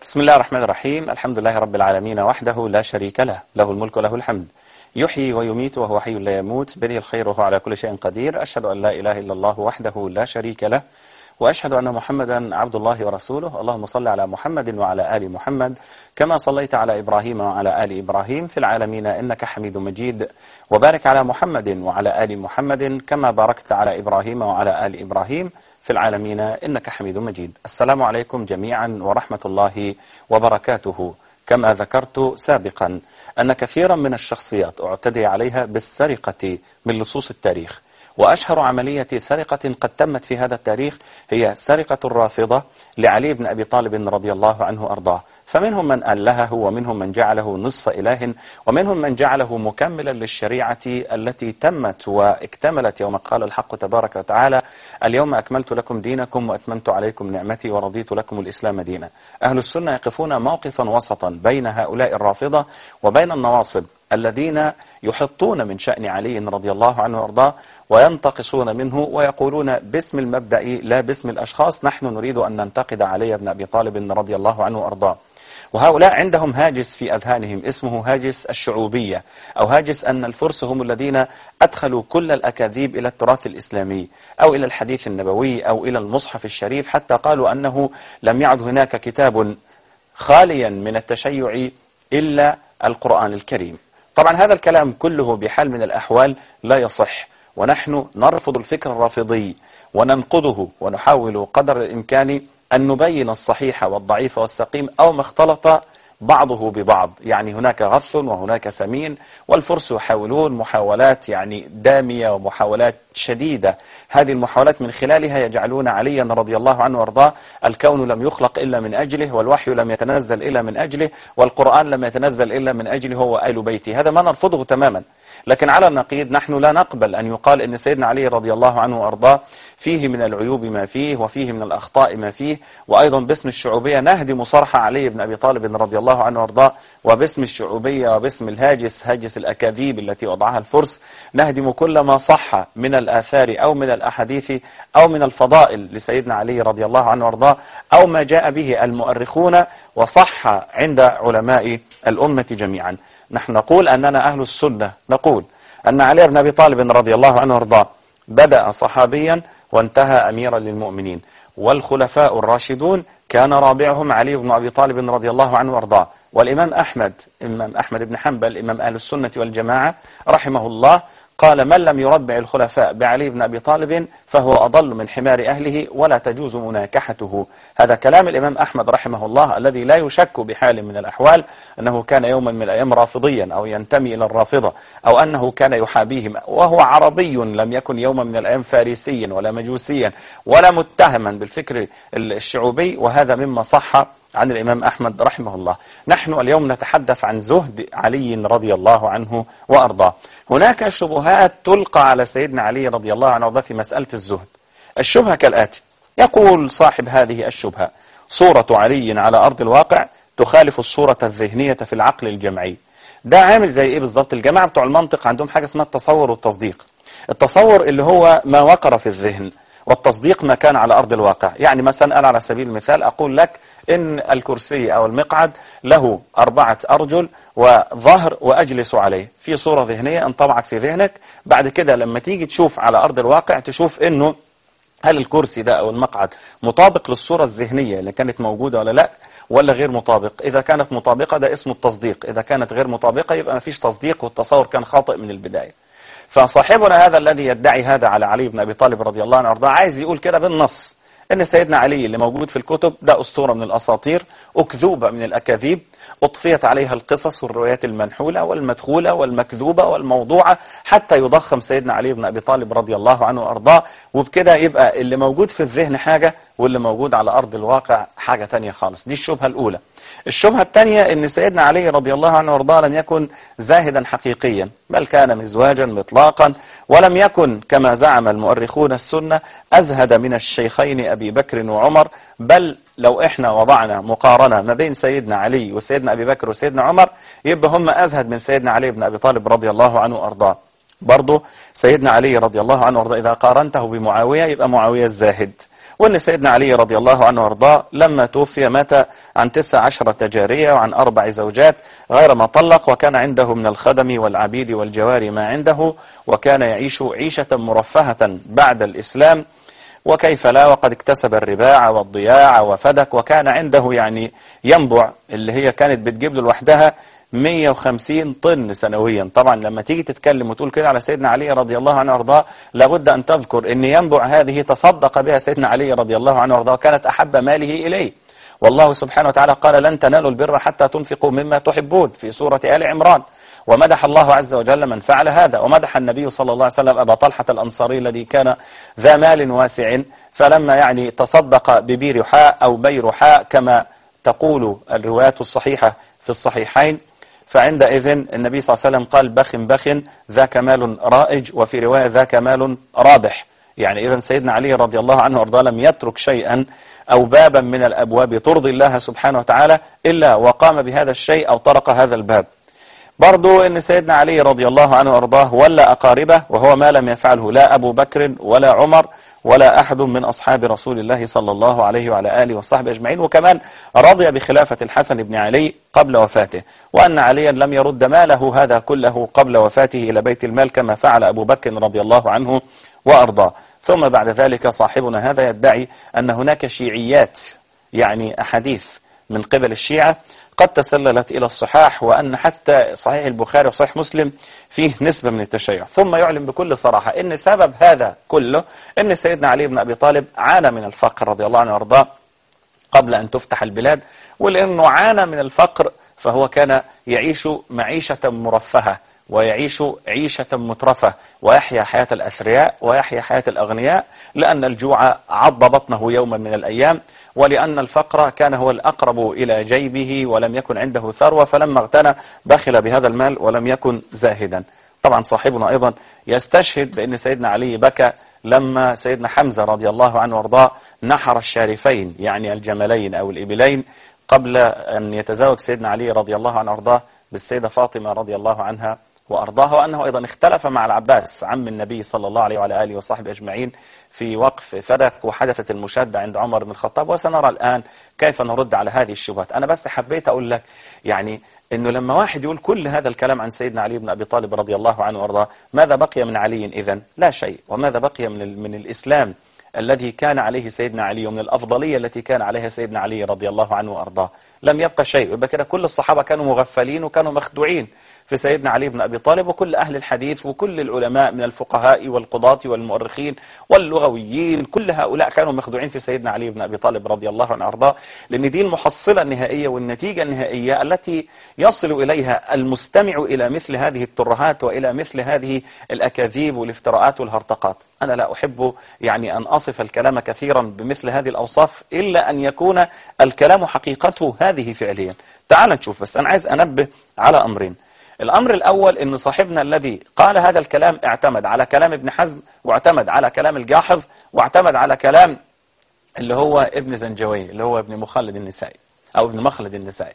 بسم الله الرحمن الرحيم الحمد لله رب العالمين وحده لا شريك له له الملك وله الحمد يحيي ويميت وهو حي لا يموت بده الخير وهو على كل شيء قدير أشهد أن لا إله إلا الله وحده لا شريك له وأشهد أن محمدا عبد الله ورسوله اللهم صل على محمد وعلى آل محمد كما صليت على إبراهيم وعلى آل إبراهيم في العالمين إنك حميد مجيد وبارك على محمد وعلى آل محمد كما باركت على إبراهيم وعلى آل إبراهيم في العالمين إنك حميد مجيد السلام عليكم جميعا ورحمة الله وبركاته كما ذكرت سابقا أن كثيرا من الشخصيات اعتدي عليها بالسرقة من لصوص التاريخ وأشهر عملية سرقة قد تمت في هذا التاريخ هي سرقة الرافضة لعلي بن أبي طالب رضي الله عنه أرضاه فمنهم من ألهه ومنهم من جعله نصف إله ومنهم من جعله مكملا للشريعة التي تمت واكتملت يوم قال الحق تبارك وتعالى اليوم أكملت لكم دينكم وأتممت عليكم نعمتي ورضيت لكم الإسلام دينا أهل السنة يقفون موقفا وسطا بين هؤلاء الرافضة وبين النواصب الذين يحطون من شأن علي رضي الله عنه وارضاه وينتقصون منه ويقولون باسم المبدأ لا باسم الأشخاص نحن نريد أن ننتقد علي بن أبي طالب رضي الله عنه وارضاه وهؤلاء عندهم هاجس في أذهانهم اسمه هاجس الشعوبية أو هاجس أن الفرس هم الذين أدخلوا كل الأكاذيب إلى التراث الإسلامي أو إلى الحديث النبوي أو إلى المصحف الشريف حتى قالوا أنه لم يعد هناك كتاب خاليا من التشيع إلا القرآن الكريم طبعا هذا الكلام كله بحال من الأحوال لا يصح ونحن نرفض الفكر الرافضي وننقضه ونحاول قدر الإمكان أن نبين الصحيح والضعيف والسقيم أو ما اختلط بعضه ببعض يعني هناك غث وهناك سمين والفرس يحاولون محاولات يعني دامية ومحاولات شديدة هذه المحاولات من خلالها يجعلون عليا رضي الله عنه وارضاه الكون لم يخلق إلا من أجله والوحي لم يتنزل إلا من أجله والقرآن لم يتنزل إلا من أجله هو آل بيته هذا ما نرفضه تماما لكن على النقيض نحن لا نقبل أن يقال أن سيدنا علي رضي الله عنه وأرضاه فيه من العيوب ما فيه وفيه من الأخطاء ما فيه وأيضا باسم الشعوبية نهدم صرح علي بن أبي طالب رضي الله عنه وأرضاه وباسم الشعوبية وباسم الهاجس هاجس الأكاذيب التي وضعها الفرس نهدم كل ما صح من الآثار أو من الأحاديث أو من الفضائل لسيدنا علي رضي الله عنه وأرضاه أو ما جاء به المؤرخون وصح عند علماء الأمة جميعا نحن نقول أننا أهل السنة نقول أن علي بن أبي طالب رضي الله عنه وارضاه بدأ صحابيا وانتهى أميرا للمؤمنين والخلفاء الراشدون كان رابعهم علي بن أبي طالب رضي الله عنه وارضاه والإمام أحمد إمام أحمد بن حنبل إمام أهل السنة والجماعة رحمه الله قال من لم يربع الخلفاء بعلي بن أبي طالب فهو أضل من حمار أهله ولا تجوز مناكحته هذا كلام الإمام أحمد رحمه الله الذي لا يشك بحال من الأحوال أنه كان يوما من الأيام رافضيا أو ينتمي إلى الرافضة أو أنه كان يحابيهم وهو عربي لم يكن يوما من الأيام فارسيا ولا مجوسيا ولا متهما بالفكر الشعوبي وهذا مما صح عن الإمام أحمد رحمه الله نحن اليوم نتحدث عن زهد علي رضي الله عنه وأرضاه هناك شبهات تلقى على سيدنا علي رضي الله عنه وارضاه في مسألة الزهد الشبهة كالآتي يقول صاحب هذه الشبهة صورة علي على أرض الواقع تخالف الصورة الذهنية في العقل الجمعي ده عامل زي ايه بالظبط الجماعة بتوع المنطق عندهم حاجة اسمها التصور والتصديق التصور اللي هو ما وقر في الذهن والتصديق ما كان على أرض الواقع يعني مثلا أنا على سبيل المثال أقول لك إن الكرسي أو المقعد له أربعة أرجل وظهر وأجلس عليه في صورة ذهنية انطبعت في ذهنك بعد كده لما تيجي تشوف على أرض الواقع تشوف إنه هل الكرسي ده أو المقعد مطابق للصورة الذهنية اللي كانت موجودة ولا لا ولا غير مطابق إذا كانت مطابقة ده اسمه التصديق إذا كانت غير مطابقة يبقى ما فيش تصديق والتصور كان خاطئ من البداية فصاحبنا هذا الذي يدعي هذا على علي بن أبي طالب رضي الله عنه وارضاه عايز يقول كده بالنص ان سيدنا علي اللي موجود في الكتب ده أسطورة من الأساطير أكذوبة من الأكاذيب أطفيت عليها القصص والروايات المنحولة والمدخولة والمكذوبة والموضوعة حتى يضخم سيدنا علي بن أبي طالب رضي الله عنه وأرضاه وبكده يبقى اللي موجود في الذهن حاجة واللي موجود على أرض الواقع حاجة تانية خالص دي الشبهة الأولى الشبهة الثانية ان سيدنا علي رضي الله عنه وارضاه لم يكن زاهدا حقيقيا بل كان مزواجا مطلاقا ولم يكن كما زعم المؤرخون السنة أزهد من الشيخين أبي بكر وعمر بل لو احنا وضعنا مقارنة ما بين سيدنا علي وسيدنا أبي بكر وسيدنا عمر يبقى هم أزهد من سيدنا علي بن أبي طالب رضي الله عنه وأرضاه برضه سيدنا علي رضي الله عنه وارضاه إذا قارنته بمعاوية يبقى معاوية الزاهد وأن سيدنا علي رضي الله عنه وارضاه لما توفي مات عن تسع عشرة جارية وعن أربع زوجات غير ما طلق وكان عنده من الخدم والعبيد والجواري ما عنده وكان يعيش عيشة مرفهة بعد الإسلام وكيف لا وقد اكتسب الرباع والضياع وفدك وكان عنده يعني ينبع اللي هي كانت بتجيب له لوحدها 150 طن سنويا طبعا لما تيجي تتكلم وتقول كده على سيدنا علي رضي الله عنه وارضاه لابد أن تذكر أن ينبع هذه تصدق بها سيدنا علي رضي الله عنه وارضاه كانت أحب ماله إليه والله سبحانه وتعالى قال لن تنالوا البر حتى تنفقوا مما تحبون في سورة آل عمران ومدح الله عز وجل من فعل هذا ومدح النبي صلى الله عليه وسلم أبا طلحة الأنصاري الذي كان ذا مال واسع فلما يعني تصدق ببيرحاء أو بيرحاء كما تقول الروايات الصحيحة في الصحيحين فعندئذ النبي صلى الله عليه وسلم قال بخ بخ ذاك مال رائج وفي رواية ذاك مال رابح يعني إذا سيدنا علي رضي الله عنه وارضاه لم يترك شيئا أو بابا من الأبواب ترضي الله سبحانه وتعالى إلا وقام بهذا الشيء أو طرق هذا الباب برضو ان سيدنا علي رضي الله عنه وارضاه ولا أقاربه وهو ما لم يفعله لا أبو بكر ولا عمر ولا أحد من أصحاب رسول الله صلى الله عليه وعلى آله وصحبه أجمعين وكمان رضي بخلافة الحسن بن علي قبل وفاته وأن عليا لم يرد ماله هذا كله قبل وفاته إلى بيت المال كما فعل أبو بكر رضي الله عنه وأرضاه ثم بعد ذلك صاحبنا هذا يدعي أن هناك شيعيات يعني أحاديث من قبل الشيعة قد تسللت إلى الصحاح وأن حتى صحيح البخاري وصحيح مسلم فيه نسبة من التشيع ثم يعلن بكل صراحة أن سبب هذا كله أن سيدنا علي بن أبي طالب عانى من الفقر رضي الله عنه وارضاه قبل أن تفتح البلاد ولأنه عانى من الفقر فهو كان يعيش معيشة مرفهة ويعيش عيشة مترفة ويحيا حياة الأثرياء ويحيا حياة الأغنياء لأن الجوع عض بطنه يوما من الأيام ولأن الفقر كان هو الأقرب إلى جيبه ولم يكن عنده ثروة فلما اغتنى بخل بهذا المال ولم يكن زاهدا طبعا صاحبنا أيضا يستشهد بأن سيدنا علي بكى لما سيدنا حمزة رضي الله عنه وارضاه نحر الشارفين يعني الجملين أو الإبلين قبل أن يتزوج سيدنا علي رضي الله عنه وارضاه بالسيدة فاطمة رضي الله عنها وأرضاه وأنه أيضا اختلف مع العباس عم النبي صلى الله عليه وعلى آله وصحبه أجمعين في وقف فدك وحدثت المشادة عند عمر بن الخطاب وسنرى الآن كيف نرد على هذه الشبهات أنا بس حبيت أقول لك يعني أنه لما واحد يقول كل هذا الكلام عن سيدنا علي بن أبي طالب رضي الله عنه وأرضاه ماذا بقي من علي إذن لا شيء وماذا بقي من, من الإسلام الذي كان عليه سيدنا علي ومن الأفضلية التي كان عليها سيدنا علي رضي الله عنه وأرضاه لم يبقى شيء يبقى كده كل الصحابة كانوا مغفلين وكانوا مخدوعين في سيدنا علي بن أبي طالب وكل أهل الحديث وكل العلماء من الفقهاء والقضاة والمؤرخين واللغويين كل هؤلاء كانوا مخدوعين في سيدنا علي بن أبي طالب رضي الله عنه وارضاه لأن دي المحصلة النهائية والنتيجة النهائية التي يصل إليها المستمع إلى مثل هذه الترهات وإلى مثل هذه الأكاذيب والافتراءات والهرطقات أنا لا أحب يعني أن أصف الكلام كثيرا بمثل هذه الأوصاف إلا أن يكون الكلام حقيقته هذه فعليا تعال نشوف بس أنا عايز أنبه على أمرين الأمر الأول أن صاحبنا الذي قال هذا الكلام اعتمد على كلام ابن حزم واعتمد على كلام الجاحظ واعتمد على كلام اللي هو ابن زنجوي اللي هو ابن مخلد النسائي أو ابن مخلد النسائي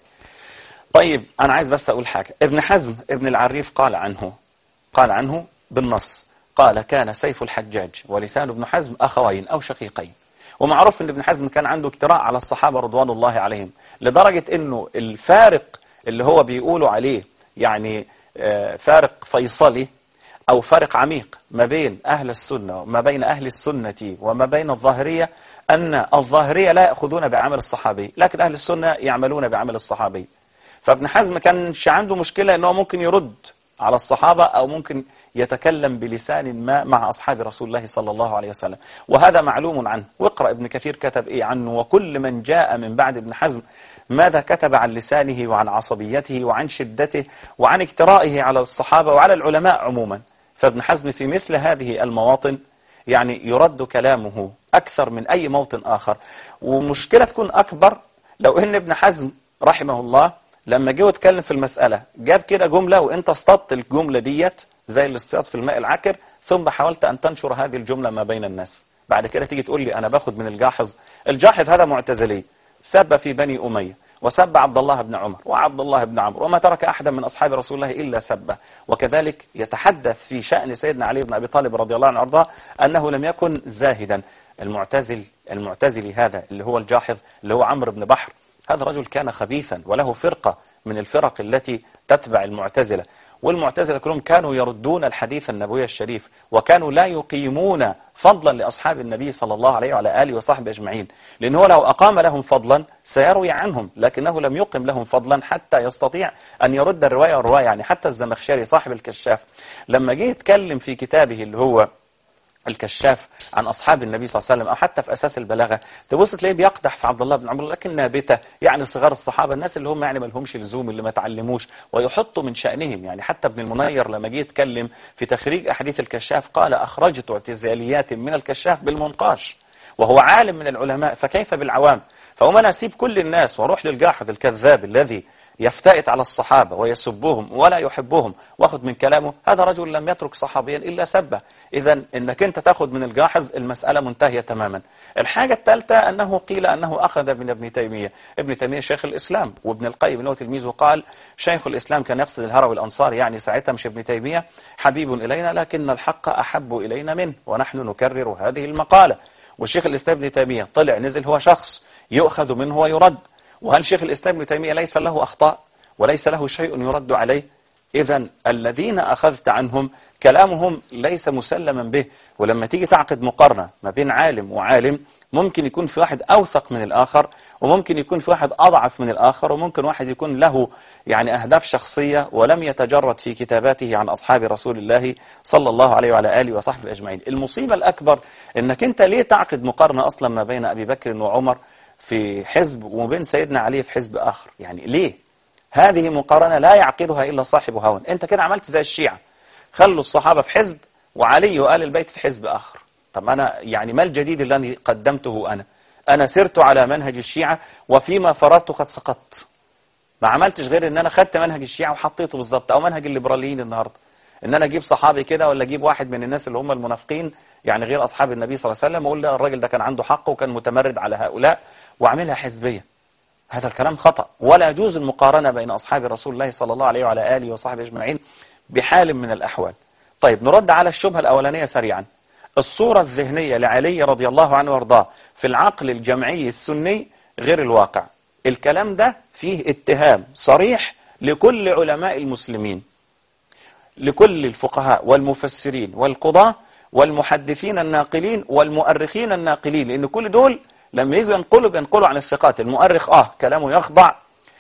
طيب أنا عايز بس أقول حاجة ابن حزم ابن العريف قال عنه قال عنه بالنص قال كان سيف الحجاج ولسان ابن حزم أخوين أو شقيقين ومعروف أن ابن حزم كان عنده اكتراء على الصحابة رضوان الله عليهم لدرجة أنه الفارق اللي هو بيقولوا عليه يعني فارق فيصلي أو فارق عميق ما بين أهل السنة وما بين أهل السنة وما بين الظاهرية أن الظاهرية لا يأخذون بعمل الصحابي لكن أهل السنة يعملون بعمل الصحابي فابن حزم كانش عنده مشكلة أنه ممكن يرد على الصحابة أو ممكن يتكلم بلسان ما مع أصحاب رسول الله صلى الله عليه وسلم وهذا معلوم عنه واقرأ ابن كثير كتب إيه عنه وكل من جاء من بعد ابن حزم ماذا كتب عن لسانه وعن عصبيته وعن شدته وعن اكترائه على الصحابة وعلى العلماء عموما فابن حزم في مثل هذه المواطن يعني يرد كلامه أكثر من أي موطن آخر ومشكلة تكون أكبر لو إن ابن حزم رحمه الله لما جه واتكلم في المسألة جاب كده جملة وانت اصطدت الجملة ديت زي الاصطياد في الماء العكر ثم حاولت أن تنشر هذه الجملة ما بين الناس بعد كده تيجي تقول لي أنا باخد من الجاحظ الجاحظ هذا معتزلي سب في بني أمية وسب عبد الله بن عمر وعبد الله بن عمرو وما ترك أحدا من أصحاب رسول الله إلا سبه وكذلك يتحدث في شأن سيدنا علي بن أبي طالب رضي الله عنه وارضاه أنه لم يكن زاهدا المعتزل المعتزلي هذا اللي هو الجاحظ اللي هو عمرو بن بحر هذا رجل كان خبيثا وله فرقة من الفرق التي تتبع المعتزلة والمعتزلة كلهم كانوا يردون الحديث النبوي الشريف وكانوا لا يقيمون فضلا لأصحاب النبي صلى الله عليه وعلى آله وصحبه أجمعين لأنه لو أقام لهم فضلا سيروي عنهم لكنه لم يقم لهم فضلا حتى يستطيع أن يرد الرواية والرواية يعني حتى الزمخشري صاحب الكشاف لما جه يتكلم في كتابه اللي هو الكشاف عن أصحاب النبي صلى الله عليه وسلم أو حتى في أساس البلاغة تبص تلاقيه بيقدح في عبد الله بن عمرو لكن نابتة يعني صغار الصحابة الناس اللي هم يعني ما لهمش لزوم اللي ما تعلموش ويحطوا من شأنهم يعني حتى ابن المنير لما جه يتكلم في تخريج أحاديث الكشاف قال أخرجت اعتزاليات من الكشاف بالمنقاش وهو عالم من العلماء فكيف بالعوام فهم أنا أسيب كل الناس واروح للجاحظ الكذاب الذي يفتئت على الصحابة ويسبهم ولا يحبهم واخد من كلامه هذا رجل لم يترك صحابيا إلا سبه إذا إنك أنت تاخد من الجاحظ المسألة منتهية تماما الحاجة الثالثة أنه قيل أنه أخذ من ابن تيمية ابن تيمية شيخ الإسلام وابن القيم اللي هو تلميذه قال شيخ الإسلام كان يقصد الهروي الأنصار يعني ساعتها مش ابن تيمية حبيب إلينا لكن الحق أحب إلينا منه ونحن نكرر هذه المقالة والشيخ الإسلام ابن تيمية طلع نزل هو شخص يؤخذ منه ويرد وهل شيخ الإسلام ابن تيمية ليس له أخطاء وليس له شيء يرد عليه إذا الذين أخذت عنهم كلامهم ليس مسلما به ولما تيجي تعقد مقارنة ما بين عالم وعالم ممكن يكون في واحد أوثق من الآخر وممكن يكون في واحد أضعف من الآخر وممكن واحد يكون له يعني أهداف شخصية ولم يتجرد في كتاباته عن أصحاب رسول الله صلى الله عليه وعلى آله وصحبه أجمعين المصيبة الأكبر أنك أنت ليه تعقد مقارنة أصلا ما بين أبي بكر وعمر في حزب وما بين سيدنا علي في حزب آخر يعني ليه هذه مقارنة لا يعقدها إلا صاحب هوى أنت كده عملت زي الشيعة خلوا الصحابة في حزب وعلي وآل البيت في حزب آخر طب أنا يعني ما الجديد الذي قدمته أنا أنا سرت على منهج الشيعة وفيما فررت قد سقطت ما عملتش غير ان انا خدت منهج الشيعة وحطيته بالظبط او منهج الليبراليين النهارده ان انا اجيب صحابي كده ولا اجيب واحد من الناس اللي هم المنافقين يعني غير اصحاب النبي صلى الله عليه وسلم واقول لا الراجل ده كان عنده حق وكان متمرد على هؤلاء واعملها حزبيه هذا الكلام خطأ ولا يجوز المقارنة بين أصحاب رسول الله صلى الله عليه وعلى آله وصحبه أجمعين بحال من الأحوال طيب نرد على الشبهة الأولانية سريعا الصورة الذهنية لعلي رضي الله عنه وارضاه في العقل الجمعي السني غير الواقع الكلام ده فيه اتهام صريح لكل علماء المسلمين لكل الفقهاء والمفسرين والقضاة والمحدثين الناقلين والمؤرخين الناقلين لأن كل دول لما يجوا ينقلوا بينقلوا عن الثقات المؤرخ اه كلامه يخضع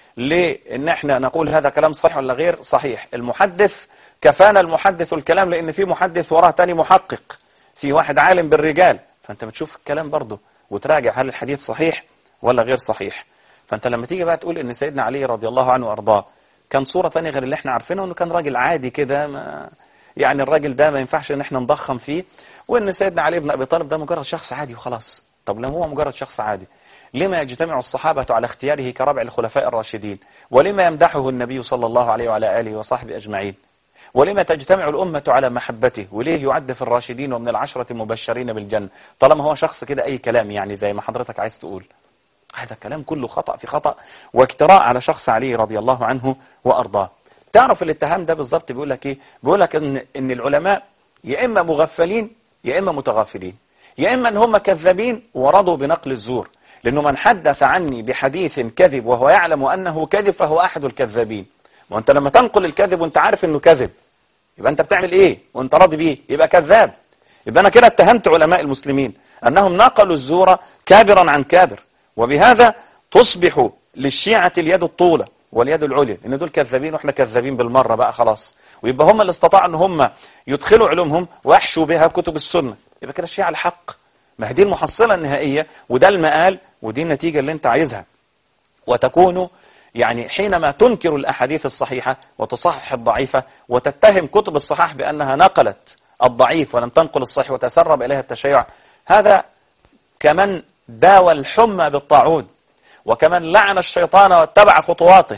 لان احنا نقول هذا كلام صحيح ولا غير صحيح المحدث كفانا المحدث الكلام لان في محدث وراه تاني محقق في واحد عالم بالرجال فانت بتشوف الكلام برضه وتراجع هل الحديث صحيح ولا غير صحيح فانت لما تيجي بقى تقول ان سيدنا علي رضي الله عنه وارضاه كان صورة تانية غير اللي احنا عارفينه انه كان راجل عادي كده ما يعني الراجل ده ما ينفعش ان احنا نضخم فيه وان سيدنا علي بن ابي طالب ده مجرد شخص عادي وخلاص طب لما هو مجرد شخص عادي لما يجتمع الصحابة على اختياره كربع الخلفاء الراشدين ولما يمدحه النبي صلى الله عليه وعلى آله وصحبه أجمعين ولما تجتمع الأمة على محبته وليه يعد في الراشدين ومن العشرة المبشرين بالجنة طالما هو شخص كده أي كلام يعني زي ما حضرتك عايز تقول هذا كلام كله خطأ في خطأ واكتراء على شخص علي رضي الله عنه وأرضاه تعرف الاتهام ده بالظبط بيقول لك ايه بيقول لك ان ان العلماء يا اما مغفلين يا اما متغافلين يا إما أن هم كذابين ورضوا بنقل الزور لأنه من حدث عني بحديث كذب وهو يعلم أنه كذب فهو أحد الكذابين وأنت لما تنقل الكذب وأنت عارف أنه كذب يبقى أنت بتعمل إيه وأنت راضي بيه يبقى كذاب يبقى أنا كده اتهمت علماء المسلمين أنهم نقلوا الزور كابرا عن كابر وبهذا تصبح للشيعة اليد الطولة واليد العليا ان دول كذابين واحنا كذابين بالمرة بقى خلاص ويبقى هم اللي استطاعوا ان هم يدخلوا علومهم ويحشوا بها كتب السنة يبقى كده الشيعة الحق ما هي دي المحصلة النهائية وده المقال ودي النتيجة اللي انت عايزها وتكون يعني حينما تنكر الأحاديث الصحيحة وتصحح الضعيفة وتتهم كتب الصحاح بأنها نقلت الضعيف ولم تنقل الصحيح وتسرب إليها التشيع هذا كمن داوى الحمى بالطاعون وكمن لعن الشيطان واتبع خطواته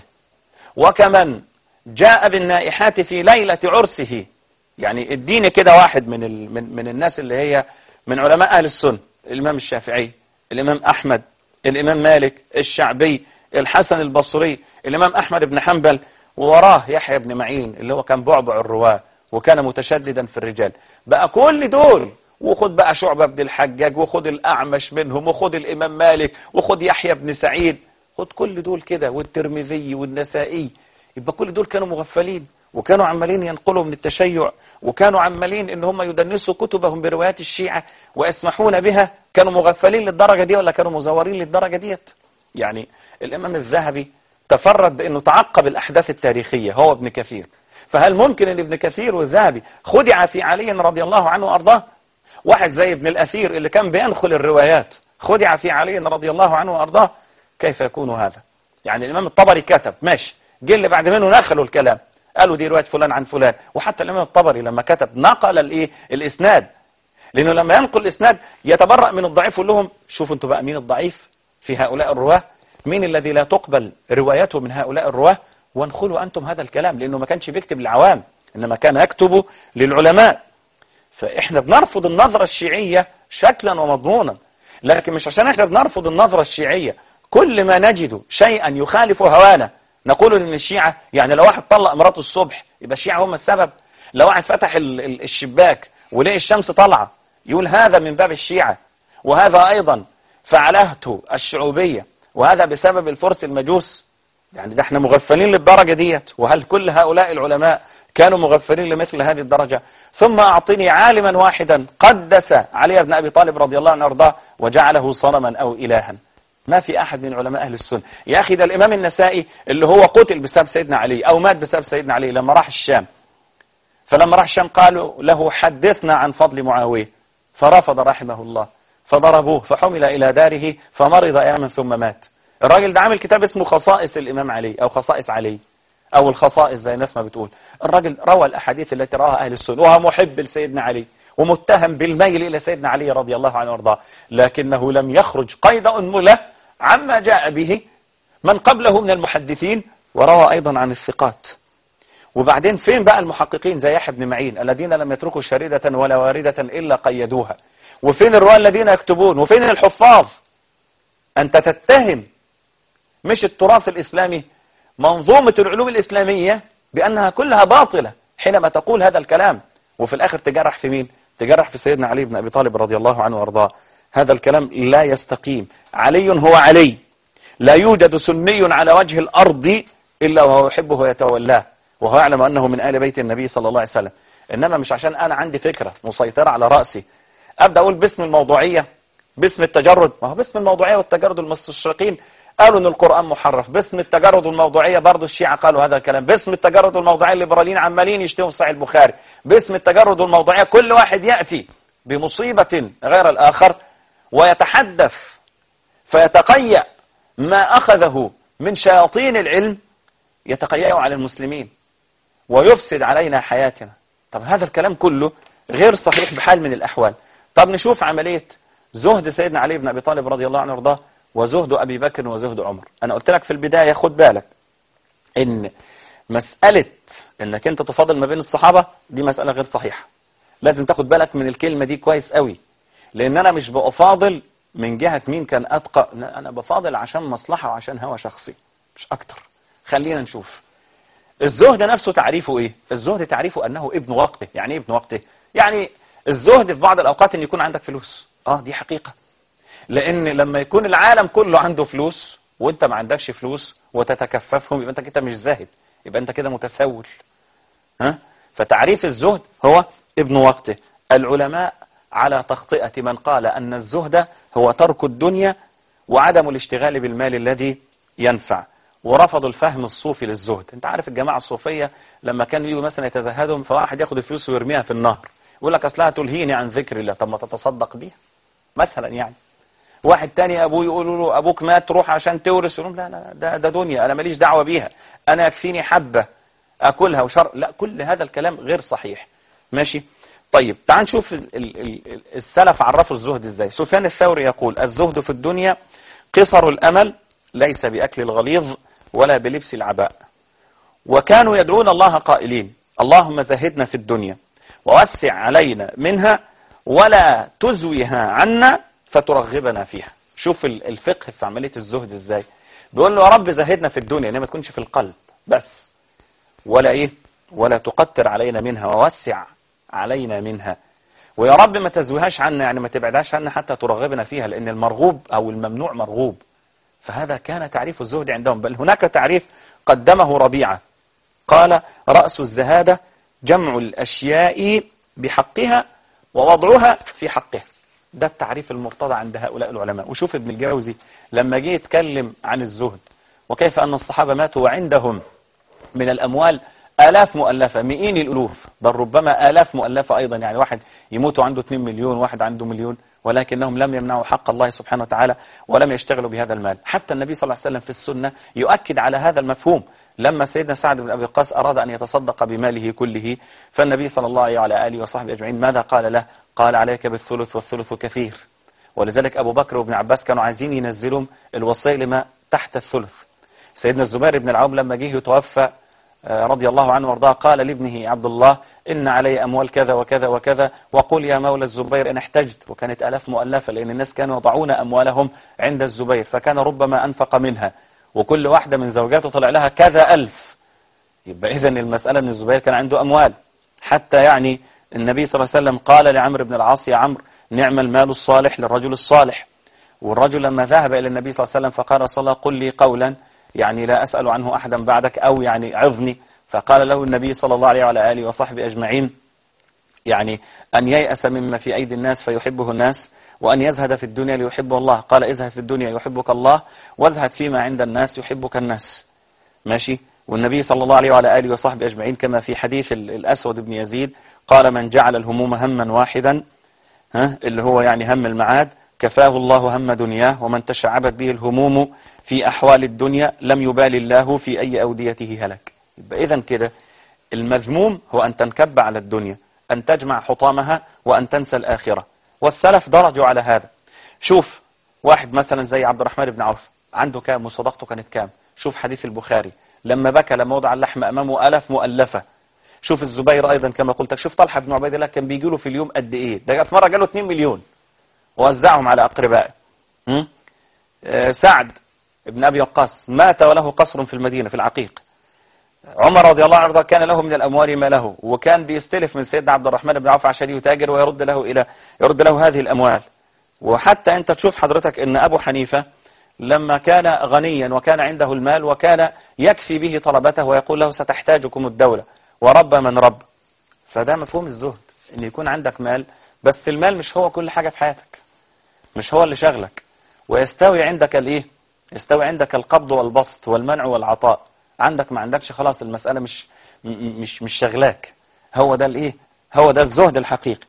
وكمن جاء بالنائحات في ليلة عرسه يعني اديني كده واحد من, ال من, من الناس اللي هي من علماء أهل السنة الإمام الشافعي الإمام أحمد الإمام مالك الشعبي الحسن البصري الإمام أحمد بن حنبل ووراه يحيى بن معين اللي هو كان بعبع الرواة وكان متشددا في الرجال بقى كل دول وخد بقى شعبة بن الحجاج وخد الأعمش منهم وخد الإمام مالك وخد يحيى بن سعيد خد كل دول كده والترمذي والنسائي يبقى كل دول كانوا مغفلين وكانوا عمالين ينقلوا من التشيع وكانوا عمالين ان هم يدنسوا كتبهم بروايات الشيعة ويسمحون بها كانوا مغفلين للدرجة دي ولا كانوا مزورين للدرجة ديت يعني الإمام الذهبي تفرد بأنه تعقب الأحداث التاريخية هو ابن كثير فهل ممكن أن ابن كثير والذهبي خدع في علي رضي الله عنه وأرضاه واحد زي ابن الأثير اللي كان بينخل الروايات خدع في علي رضي الله عنه وأرضاه كيف يكون هذا يعني الإمام الطبري كتب ماشي جه اللي بعد منه نخلوا الكلام قالوا دي رواية فلان عن فلان وحتى الإمام الطبري لما كتب نقل الإيه الإسناد لأنه لما ينقل الإسناد يتبرأ من الضعيف ويقول لهم شوفوا أنتوا بقى مين الضعيف في هؤلاء الرواه مين الذي لا تقبل روايته من هؤلاء الرواه وانخلوا أنتم هذا الكلام لأنه ما كانش بيكتب للعوام إنما كان يكتب للعلماء فإحنا بنرفض النظرة الشيعية شكلا ومضمونا لكن مش عشان إحنا بنرفض النظرة الشيعية كل ما نجد شيئا يخالف هوانا نقول ان الشيعة يعني لو واحد طلق مراته الصبح يبقى الشيعة هم السبب لو واحد فتح الشباك ولقي الشمس طالعة يقول هذا من باب الشيعة وهذا أيضا فعلته الشعوبية وهذا بسبب الفرس المجوس يعني ده احنا مغفلين للدرجة ديت وهل كل هؤلاء العلماء كانوا مغفلين لمثل هذه الدرجة ثم أعطني عالما واحدا قدس علي بن أبي طالب رضي الله عنه وارضاه وجعله صنما أو إلها ما في أحد من علماء أهل السنة يا أخي ده الإمام النسائي اللي هو قتل بسبب سيدنا علي أو مات بسبب سيدنا علي لما راح الشام فلما راح الشام قالوا له حدثنا عن فضل معاوية فرفض رحمه الله فضربوه فحمل إلى داره فمرض أياما ثم مات الراجل ده عامل كتاب اسمه خصائص الإمام علي أو خصائص علي أو الخصائص زي الناس ما بتقول الراجل روى الأحاديث التي رواها أهل السنة وهو محب لسيدنا علي ومتهم بالميل إلى سيدنا علي رضي الله عنه وارضاه لكنه لم يخرج قيد أنملة عما جاء به من قبله من المحدثين وروى أيضا عن الثقات وبعدين فين بقى المحققين زي يحيى بن معين الذين لم يتركوا شريدة ولا واردة إلا قيدوها وفين الرواة الذين يكتبون وفين الحفاظ أنت تتهم مش التراث الإسلامي منظومة العلوم الإسلامية بأنها كلها باطلة حينما تقول هذا الكلام وفي الآخر تجرح في مين تجرح في سيدنا علي بن أبي طالب رضي الله عنه وارضاه هذا الكلام لا يستقيم علي هو علي لا يوجد سني على وجه الأرض إلا وهو يحبه ويتولاه وهو يعلم أنه من آل بيت النبي صلى الله عليه وسلم إنما مش عشان أنا عندي فكرة مسيطرة على رأسي أبدأ أقول باسم الموضوعية باسم التجرد ما هو باسم الموضوعية والتجرد المستشرقين قالوا ان القرآن محرف باسم التجرد والموضوعية برضو الشيعة قالوا هذا الكلام باسم التجرد والموضوعية الليبراليين عمالين يشتموا في صحيح البخاري باسم التجرد والموضوعية كل واحد يأتي بمصيبة غير الآخر ويتحدث فيتقيأ ما أخذه من شياطين العلم يتقيأ على المسلمين ويفسد علينا حياتنا طب هذا الكلام كله غير صحيح بحال من الأحوال طب نشوف عملية زهد سيدنا علي بن أبي طالب رضي الله عنه وارضاه وزهد أبي بكر وزهد عمر أنا قلت لك في البداية خد بالك إن مسألة إنك أنت تفاضل ما بين الصحابة دي مسألة غير صحيحة لازم تاخد بالك من الكلمة دي كويس قوي لأن أنا مش بأفاضل من جهة مين كان أتقى أنا بفاضل عشان مصلحة وعشان هوى شخصي مش أكتر خلينا نشوف الزهد نفسه تعريفه إيه الزهد تعريفه أنه ابن وقته يعني إيه ابن وقته يعني الزهد في بعض الأوقات أن يكون عندك فلوس آه دي حقيقة لأن لما يكون العالم كله عنده فلوس وانت ما عندكش فلوس وتتكففهم يبقى انت كده مش زاهد يبقى انت كده متسول ها فتعريف الزهد هو ابن وقته العلماء على تخطئة من قال أن الزهد هو ترك الدنيا وعدم الاشتغال بالمال الذي ينفع ورفضوا الفهم الصوفي للزهد انت عارف الجماعة الصوفية لما كانوا يجوا مثلا يتزهدهم فواحد ياخد الفلوس ويرميها في النهر يقول لك أصلها تلهيني عن ذكر الله طب ما تتصدق بيها مثلا يعني واحد تاني أبوه يقول له أبوك مات تروح عشان تورث يقول لا لا ده, ده دنيا أنا ماليش دعوة بيها أنا يكفيني حبة أكلها وشر لا كل هذا الكلام غير صحيح ماشي طيب تعال نشوف السلف عرفوا الزهد ازاي سفيان الثوري يقول الزهد في الدنيا قصر الأمل ليس بأكل الغليظ ولا بلبس العباء وكانوا يدعون الله قائلين اللهم زهدنا في الدنيا ووسع علينا منها ولا تزويها عنا فترغبنا فيها شوف الفقه في عملية الزهد ازاي بيقول له يا رب زهدنا في الدنيا يعني ما تكونش في القلب بس ولا ايه ولا تقتر علينا منها ووسع علينا منها ويا رب ما تزويهاش عنا يعني ما تبعدهاش عنا حتى ترغبنا فيها لأن المرغوب أو الممنوع مرغوب فهذا كان تعريف الزهد عندهم بل هناك تعريف قدمه ربيعة قال رأس الزهادة جمع الأشياء بحقها ووضعها في حقها ده التعريف المرتضى عند هؤلاء العلماء وشوف ابن الجوزي لما جه يتكلم عن الزهد وكيف أن الصحابة ماتوا وعندهم من الأموال آلاف مؤلفة مئين الألوف بل ربما آلاف مؤلفة أيضا يعني واحد يموت عنده 2 مليون واحد عنده مليون ولكنهم لم يمنعوا حق الله سبحانه وتعالى ولم يشتغلوا بهذا المال حتى النبي صلى الله عليه وسلم في السنة يؤكد على هذا المفهوم لما سيدنا سعد بن أبي وقاص أراد أن يتصدق بماله كله فالنبي صلى الله عليه وعلى آله وصحبه أجمعين ماذا قال له قال عليك بالثلث والثلث كثير ولذلك أبو بكر وابن عباس كانوا عايزين ينزلوا الوصية لما تحت الثلث سيدنا الزبير بن العوم لما جه يتوفى رضي الله عنه وارضاه قال لابنه عبد الله إن علي أموال كذا وكذا وكذا وقل يا مولى الزبير إن احتجت وكانت ألاف مؤلفة لأن الناس كانوا يضعون أموالهم عند الزبير فكان ربما أنفق منها وكل واحدة من زوجاته طلع لها كذا ألف يبقى إذا المسألة من الزبير كان عنده أموال حتى يعني النبي صلى الله عليه وسلم قال لعمر بن العاص يا عمرو نعم المال الصالح للرجل الصالح والرجل لما ذهب إلى النبي صلى الله عليه وسلم فقال صلى الله قل لي قولا يعني لا أسأل عنه أحدا بعدك أو يعني عظني فقال له النبي صلى الله عليه وعلى آله وصحبه أجمعين يعني أن ييأس مما في أيدي الناس فيحبه الناس وأن يزهد في الدنيا ليحبه الله قال ازهد في الدنيا يحبك الله وازهد فيما عند الناس يحبك الناس ماشي والنبي صلى الله عليه وعلى آله وصحبه أجمعين كما في حديث الأسود بن يزيد قال من جعل الهموم هما واحدا ها اللي هو يعني هم المعاد كفاه الله هم دنياه ومن تشعبت به الهموم في أحوال الدنيا لم يبال الله في أي أوديته هلك يبقى إذن كده المذموم هو أن تنكب على الدنيا أن تجمع حطامها وأن تنسى الآخرة والسلف درجوا على هذا شوف واحد مثلا زي عبد الرحمن بن عوف عنده كام وصدقته كانت كام شوف حديث البخاري لما بكى لما وضع اللحم أمامه ألف مؤلفة شوف الزبير أيضا كما قلت لك شوف طلحة بن عبيد الله كان بيجي له في اليوم قد إيه ده في مرة جاله 2 مليون ووزعهم على أقربائه آه سعد ابن أبي وقاص مات وله قصر في المدينة في العقيق عمر رضي الله عنه كان له من الأموال ما له وكان بيستلف من سيدنا عبد الرحمن بن عوف عشان يتاجر ويرد له إلى يرد له هذه الأموال وحتى أنت تشوف حضرتك أن أبو حنيفة لما كان غنيا وكان عنده المال وكان يكفي به طلبته ويقول له ستحتاجكم الدولة ورب من رب فده مفهوم الزهد أن يكون عندك مال بس المال مش هو كل حاجة في حياتك مش هو اللي شغلك ويستوي عندك الايه يستوي عندك القبض والبسط والمنع والعطاء عندك ما عندكش خلاص المسألة مش مش مش شغلاك هو ده الايه هو ده الزهد الحقيقي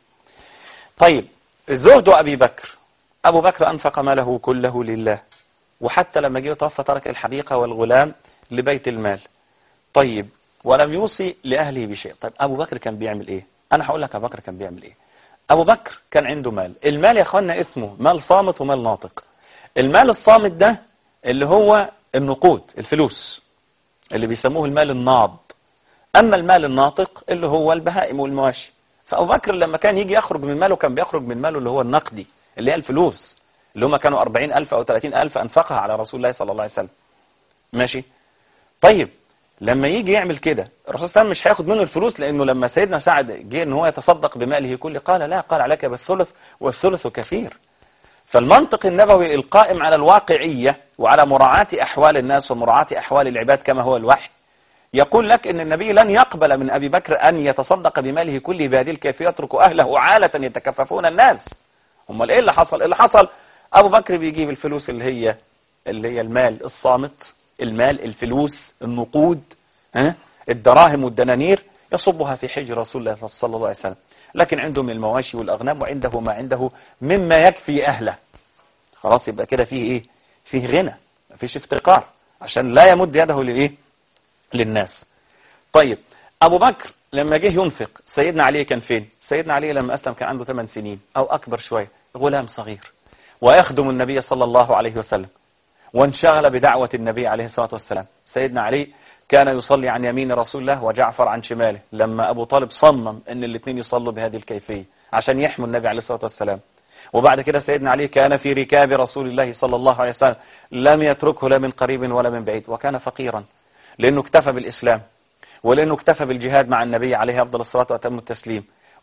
طيب الزهد أبي بكر أبو بكر أنفق ماله كله لله وحتى لما جه يتوفى ترك الحديقة والغلام لبيت المال طيب ولم يوصي لأهله بشيء طيب أبو بكر كان بيعمل إيه أنا هقول لك أبو بكر كان بيعمل إيه أبو بكر كان عنده مال المال يا أخوانا اسمه مال صامت ومال ناطق المال الصامت ده اللي هو النقود الفلوس اللي بيسموه المال الناض أما المال الناطق اللي هو البهائم والمواشي فأبو بكر لما كان يجي يخرج من ماله كان بيخرج من ماله اللي هو النقدي اللي هي الفلوس اللي هم كانوا 40 ألف أو 30 ألف أنفقها على رسول الله صلى الله عليه وسلم ماشي طيب لما يجي يعمل كده الرسول صلى الله عليه وسلم مش هياخد منه الفلوس لأنه لما سيدنا سعد جه ان هو يتصدق بماله كله قال لا قال عليك بالثلث والثلث كثير فالمنطق النبوي القائم على الواقعية وعلى مراعاة أحوال الناس ومراعاة أحوال العباد كما هو الوحي يقول لك أن النبي لن يقبل من أبي بكر أن يتصدق بماله كله بهذه الكيفية يترك أهله عالة يتكففون الناس هم إيه اللي حصل؟ اللي حصل أبو بكر بيجيب الفلوس اللي هي اللي هي المال الصامت المال الفلوس النقود ها الدراهم والدنانير يصبها في حجر رسول الله صلى الله عليه وسلم لكن عنده من المواشي والأغنام وعنده ما عنده مما يكفي أهله خلاص يبقى كده فيه إيه فيه غنى مفيش افتقار عشان لا يمد يده لإيه للناس طيب أبو بكر لما جه ينفق سيدنا علي كان فين سيدنا علي لما أسلم كان عنده 8 سنين أو أكبر شوية غلام صغير ويخدم النبي صلى الله عليه وسلم وانشغل بدعوة النبي عليه الصلاة والسلام سيدنا علي كان يصلي عن يمين رسول الله وجعفر عن شماله لما أبو طالب صمم أن الاثنين يصلوا بهذه الكيفية عشان يحموا النبي عليه الصلاة والسلام وبعد كده سيدنا علي كان في ركاب رسول الله صلى الله عليه وسلم لم يتركه لا من قريب ولا من بعيد وكان فقيرا لأنه اكتفى بالإسلام ولأنه اكتفى بالجهاد مع النبي عليه أفضل الصلاة وأتم التسليم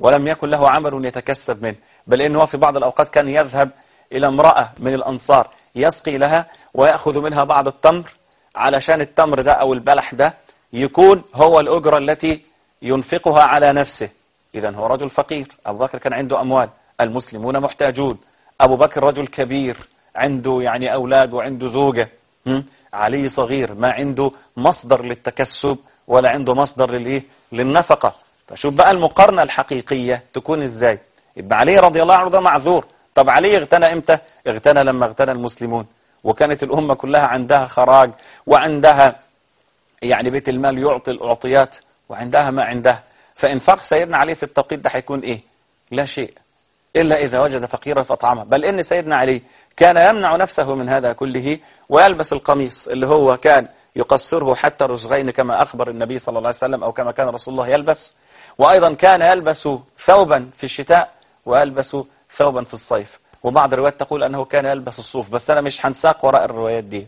ولم يكن له عمل يتكسب منه بل إنه في بعض الأوقات كان يذهب إلى امرأة من الأنصار يسقي لها ويأخذ منها بعض التمر علشان التمر ده أو البلح ده يكون هو الأجرة التي ينفقها على نفسه إذا هو رجل فقير أبو بكر كان عنده أموال المسلمون محتاجون أبو بكر رجل كبير عنده يعني أولاد وعنده زوجة علي صغير ما عنده مصدر للتكسب ولا عنده مصدر للإيه للنفقة فشوف بقى المقارنة الحقيقية تكون إزاي ابن علي رضي الله عنه ده معذور طب علي اغتنى إمتى اغتنى لما اغتنى المسلمون وكانت الأمة كلها عندها خراج وعندها يعني بيت المال يعطي الأعطيات وعندها ما عندها فإنفاق سيدنا علي في التوقيت ده هيكون إيه لا شيء إلا إذا وجد فقيرا فأطعمه بل إن سيدنا علي كان يمنع نفسه من هذا كله ويلبس القميص اللي هو كان يقصره حتى رزغين كما أخبر النبي صلى الله عليه وسلم أو كما كان رسول الله يلبس وأيضا كان يلبس ثوبا في الشتاء ويلبس ثوبا في الصيف وبعض الروايات تقول أنه كان يلبس الصوف بس أنا مش هنساق وراء الروايات دي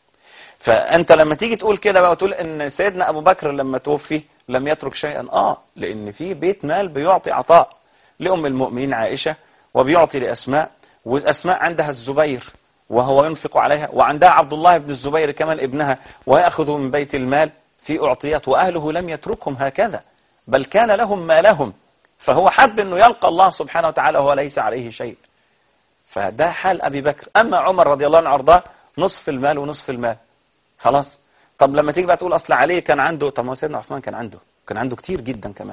فأنت لما تيجي تقول كده بقى وتقول أن سيدنا أبو بكر لما توفي لم يترك شيئا آه لأن في بيت مال بيعطي عطاء لأم المؤمنين عائشة وبيعطي لأسماء وأسماء عندها الزبير وهو ينفق عليها وعندها عبد الله بن الزبير كمان ابنها ويأخذ من بيت المال في أعطيات وأهله لم يتركهم هكذا بل كان لهم ما لهم فهو حب أنه يلقى الله سبحانه وتعالى وهو ليس عليه شيء فده حال أبي بكر أما عمر رضي الله عنه أرضاه نصف المال ونصف المال خلاص طب لما تيجي بقى تقول أصل عليه كان عنده طب ما سيدنا عثمان كان عنده كان عنده كتير جدا كمان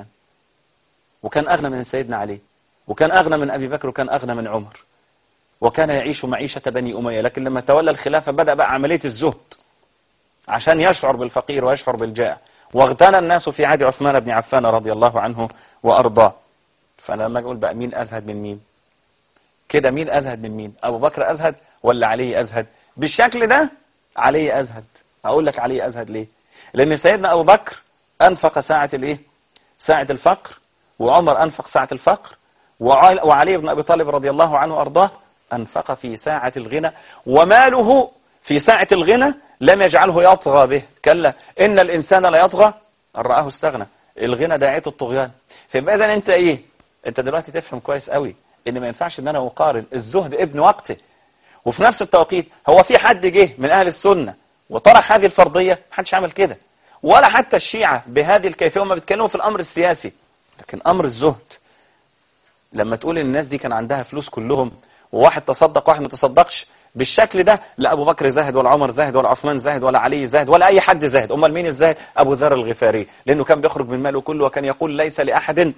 وكان أغنى من سيدنا علي وكان أغنى من أبي بكر وكان أغنى من عمر وكان يعيش معيشة بني أمية لكن لما تولى الخلافة بدأ بقى عملية الزهد عشان يشعر بالفقير ويشعر بالجائع واغتنى الناس في عهد عثمان بن عفان رضي الله عنه وأرضاه فأنا لما أقول بقى مين أزهد من مين كده مين أزهد من مين أبو بكر أزهد ولا علي أزهد بالشكل ده علي أزهد أقول لك علي أزهد ليه لأن سيدنا أبو بكر أنفق ساعة الإيه ساعة الفقر وعمر أنفق ساعة الفقر وعلي بن أبي طالب رضي الله عنه وأرضاه أنفق في ساعة الغنى وماله في ساعة الغنى لم يجعله يطغى به كلا إن الإنسان لا يطغى أن رآه استغنى الغنى داعية الطغيان فيبقى إذا أنت إيه أنت دلوقتي تفهم كويس قوي إن ما ينفعش إن أنا أقارن الزهد ابن وقته وفي نفس التوقيت هو في حد جه من أهل السنة وطرح هذه الفرضية محدش عمل كده ولا حتى الشيعة بهذه الكيفية هم بيتكلموا في الأمر السياسي لكن أمر الزهد لما تقول الناس دي كان عندها فلوس كلهم وواحد تصدق وواحد ما تصدقش بالشكل ده لا أبو بكر زاهد ولا عمر زاهد ولا عثمان زاهد ولا علي زاهد ولا أي حد زاهد أمال مين الزاهد أبو ذر الغفاري لأنه كان بيخرج من ماله كله وكان يقول ليس لأحد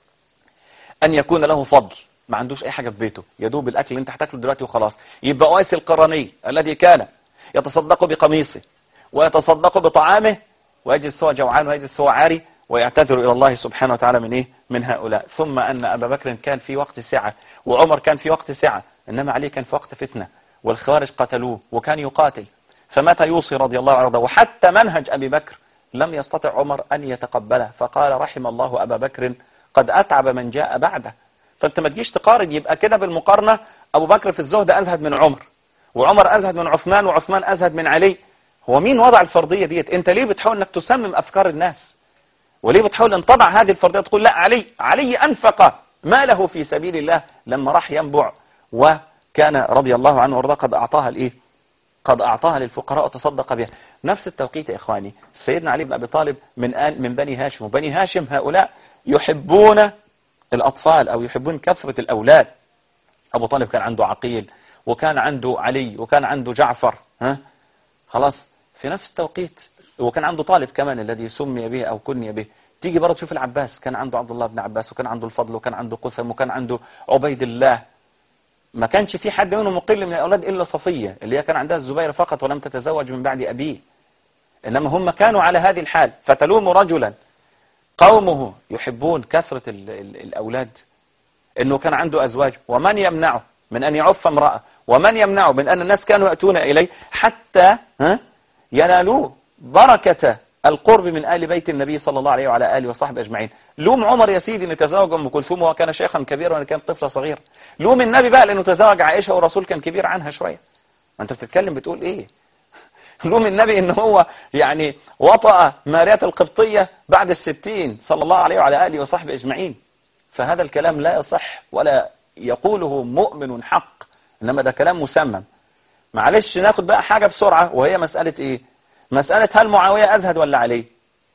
أن يكون له فضل ما عندوش أي حاجة في بيته يدوب الأكل اللي أنت هتاكله دلوقتي وخلاص يبقى قيس القرني الذي كان يتصدق بقميصه ويتصدق بطعامه ويجلس هو جوعان ويجلس هو عاري ويعتذر إلى الله سبحانه وتعالى من إيه؟ من هؤلاء ثم أن أبا بكر كان في وقت سعة وعمر كان في وقت سعة إنما علي كان في وقت فتنة والخوارج قتلوه وكان يقاتل فمتى يوصي رضي الله عنه وحتى منهج أبي بكر لم يستطع عمر أن يتقبله فقال رحم الله أبا بكر قد أتعب من جاء بعده فأنت ما تجيش تقارن يبقى كده بالمقارنة أبو بكر في الزهد أزهد من عمر وعمر أزهد من عثمان وعثمان أزهد من علي هو مين وضع الفرضية ديت أنت ليه بتحاول أنك تسمم أفكار الناس وليه بتحاول أن تضع هذه الفرضية تقول لا علي علي أنفق ماله في سبيل الله لما راح ينبع وكان رضي الله عنه وارضاه قد أعطاها الإيه قد أعطاها للفقراء وتصدق بها نفس التوقيت يا إخواني سيدنا علي بن أبي طالب من آل من بني هاشم وبني هاشم هؤلاء يحبون الأطفال أو يحبون كثرة الأولاد أبو طالب كان عنده عقيل وكان عنده علي وكان عنده جعفر ها خلاص في نفس التوقيت وكان عنده طالب كمان الذي سمي به أو كني به تيجي برضه تشوف العباس كان عنده عبد الله بن عباس وكان عنده الفضل وكان عنده قثم وكان عنده عبيد الله ما كانش في حد منهم مقل من الأولاد إلا صفية اللي هي كان عندها الزبير فقط ولم تتزوج من بعد أبيه إنما هم كانوا على هذه الحال فتلوم رجلا قومه يحبون كثرة ال ال الأولاد إنه كان عنده أزواج ومن يمنعه من أن يعف امرأة ومن يمنعه من أن الناس كانوا يأتون إليه حتى ها ينالوا بركة القرب من آل بيت النبي صلى الله عليه وعلى آله وصحبه أجمعين لوم عمر يا سيدي أنه تزوج أم كلثوم وهو كان شيخا كبيرا وأنا كانت طفلة صغيرة لوم النبي بقى لأنه تزوج عائشة والرسول كان كبير عنها شوية ما أنت بتتكلم بتقول إيه لوم النبي ان هو يعني وطأ ماريات القبطية بعد الستين صلى الله عليه وعلى آله وصحبه أجمعين فهذا الكلام لا يصح ولا يقوله مؤمن حق إنما ده كلام مسمم معلش ناخد بقى حاجة بسرعة وهي مسألة إيه مسألة هل معاوية أزهد ولا علي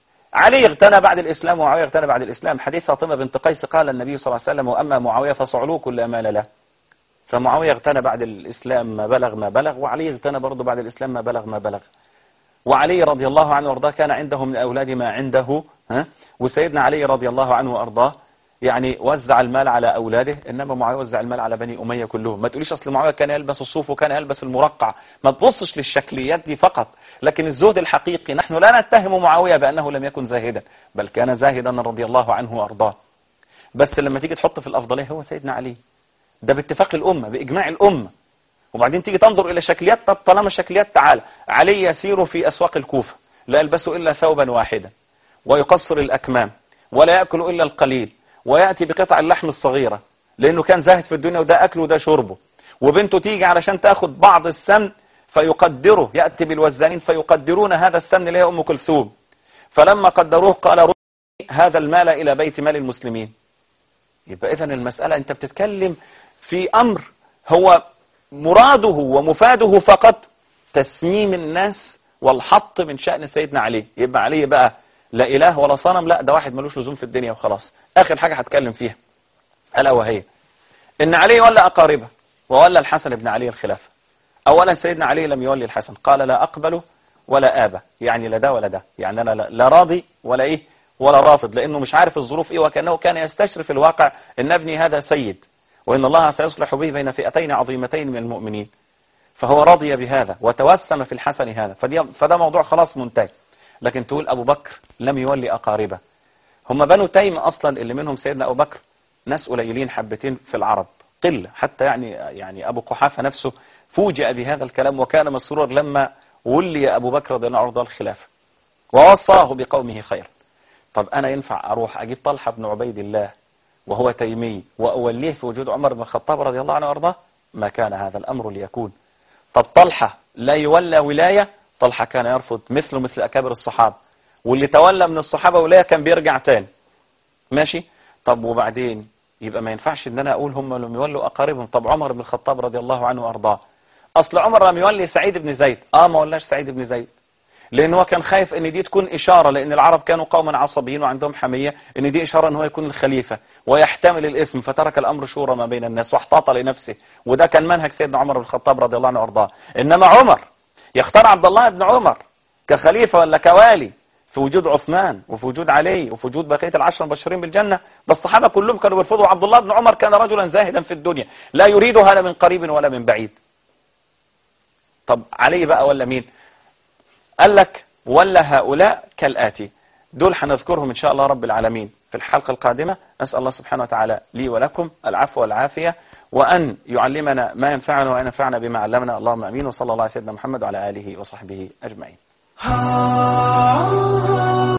علي اغتنى بعد الإسلام ومعاوية اغتنى بعد الإسلام حديث فاطمة بنت قيس قال النبي صلى الله عليه وسلم وأما معاوية فصعلوه كل أمال له فمعاوية اغتنى بعد الإسلام ما بلغ ما بلغ وعلي اغتنى برضه بعد الإسلام ما بلغ ما بلغ وعلي رضي الله عنه وارضاه كان عنده من الأولاد ما عنده ها وسيدنا علي رضي الله عنه وارضاه يعني وزع المال على أولاده إنما معاوية وزع المال على بني أمية كلهم ما تقوليش أصل معاوية كان يلبس الصوف وكان يلبس المرقع ما تبصش للشكليات دي فقط لكن الزهد الحقيقي نحن لا نتهم معاوية بأنه لم يكن زاهدا بل كان زاهدا رضي الله عنه وأرضاه بس لما تيجي تحط في الأفضلية هو سيدنا علي ده باتفاق الأمة بإجماع الأمة وبعدين تيجي تنظر إلى شكليات طب طالما شكليات تعالى علي يسير في أسواق الكوفة لا يلبس إلا ثوبا واحدا ويقصر الأكمام ولا يأكل إلا القليل ويأتي بقطع اللحم الصغيرة لأنه كان زاهد في الدنيا وده أكله وده شربه وبنته تيجي علشان تاخد بعض السمن فيقدره يأتي بالوزانين فيقدرون هذا السمن اللي هي أم كلثوم فلما قدروه قال رد هذا المال إلى بيت مال المسلمين يبقى إذن المسألة أنت بتتكلم في أمر هو مراده ومفاده فقط تسميم الناس والحط من شأن سيدنا علي يبقى علي بقى لا إله ولا صنم لا ده واحد ملوش لزوم في الدنيا وخلاص آخر حاجة هتكلم فيها ألا وهي إن علي ولا أقاربه وولى الحسن بن علي الخلافة أولا سيدنا علي لم يولي الحسن قال لا أقبل ولا آبة يعني لا ده ولا ده يعني أنا لا راضي ولا إيه ولا رافض لأنه مش عارف الظروف إيه وكأنه كان يستشرف الواقع إن ابني هذا سيد وإن الله سيصلح به بين فئتين عظيمتين من المؤمنين فهو رضي بهذا وتوسم في الحسن هذا فده موضوع خلاص منتهي لكن تقول أبو بكر لم يولي أقاربه هم بنو تيم أصلا اللي منهم سيدنا أبو بكر ناس قليلين حبتين في العرب قلة حتى يعني يعني أبو قحافة نفسه فوجئ بهذا الكلام وكان مسرور لما ولي أبو بكر رضي الله عنه الخلافة ووصاه بقومه خير طب أنا ينفع أروح أجيب طلحة بن عبيد الله وهو تيمي وأوليه في وجود عمر بن الخطاب رضي الله عنه وأرضاه ما كان هذا الأمر ليكون طب طلحة لا يولى ولاية طلحة كان يرفض مثله مثل أكابر الصحابة واللي تولى من الصحابة ولاية كان بيرجع تاني ماشي طب وبعدين يبقى ما ينفعش ان انا اقول هم لم يولوا اقاربهم طب عمر بن الخطاب رضي الله عنه وارضاه اصل عمر لم يولي سعيد بن زيد اه ما ولاش سعيد بن زيد لان هو كان خايف ان دي تكون اشاره لان العرب كانوا قوما عصبيين وعندهم حميه ان دي اشاره ان هو يكون الخليفه ويحتمل الاثم فترك الامر شورى ما بين الناس واحتاط لنفسه وده كان منهج سيدنا عمر بن الخطاب رضي الله عنه وارضاه انما عمر يختار عبد الله بن عمر كخليفه ولا كوالي في وجود عثمان وفي وجود علي وفي وجود بقيه العشره المبشرين بالجنه ده الصحابه كلهم كانوا بيرفضوا عبد الله بن عمر كان رجلا زاهدا في الدنيا لا يريدها لا من قريب ولا من بعيد طب علي بقى ولا مين قال لك ولا هؤلاء كالآتي دول هنذكرهم إن شاء الله رب العالمين في الحلقة القادمة أسأل الله سبحانه وتعالى لي ولكم العفو والعافية وأن يعلمنا ما ينفعنا وأن ينفعنا بما علمنا اللهم أمين وصلى الله على سيدنا محمد وعلى آله وصحبه أجمعين